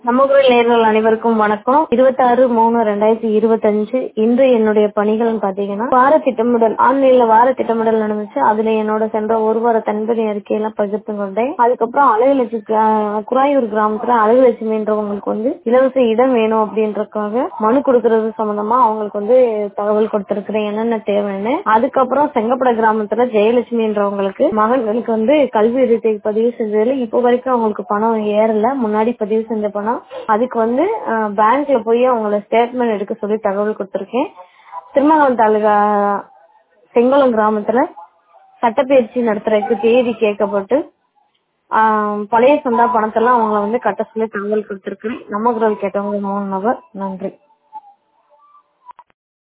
சமூகவியல் நேர்கள் அனைவருக்கும் வணக்கம் இருபத்தாறு மூணு ரெண்டாயிரத்தி இருபத்தஞ்சு இன்று என்னுடைய பணிகள் பாத்தீங்கன்னா வார திட்டமிடல் ஆன்லைன்ல வார திட்டமிடல் நடந்துச்சு அதுல என்னோட சென்ற ஒரு வார தன்பணி அறிக்கையெல்லாம் பகிர்ந்து கொண்டேன் அதுக்கப்புறம் அழகுலட்சுமி கிரா- குராயூர் கிராமத்துல அழகுலட்சுமின்றவங்களுக்கு வந்து இலவச இடம் வேணும் அப்படின்றதுக்காக மனு கொடுக்கறது சம்பந்தமா அவங்களுக்கு வந்து தகவல் கொடுத்திருக்கிறேன் என்னென்ன தேவைன்னு அதுக்கப்புறம் செங்கப்பட கிராமத்துல ஜெயலட்சுமின்றவங்களுக்கு மகன்களுக்கு வந்து கல்வி உதவி பதிவு செஞ்சதுல இப்போ வரைக்கும் அவங்களுக்கு பணம் ஏறல முன்னாடி பதிவு செஞ்ச பணம் அதுக்கு வந்து அஹ், பேங்க்ல போய் அவங்கள ஸ்டேட்மெண்ட் எடுக்க சொல்லி தகவல் கொடுத்திருக்கேன் திருமங்கலம் தாலுகா செங்கோலம் கிராமத்துல சட்டப்பயிற்சி நடத்துறதுக்கு தேதி கேட்கப்பட்டு ஆஹ், பழைய சந்தா பணத்தெல்லாம் அவங்கள வந்து கட்ட சொல்லி தகவல் கொடுத்திருக்கேன் நம்ம குரல் கேட்டவங்க மூணு நபர் நன்றி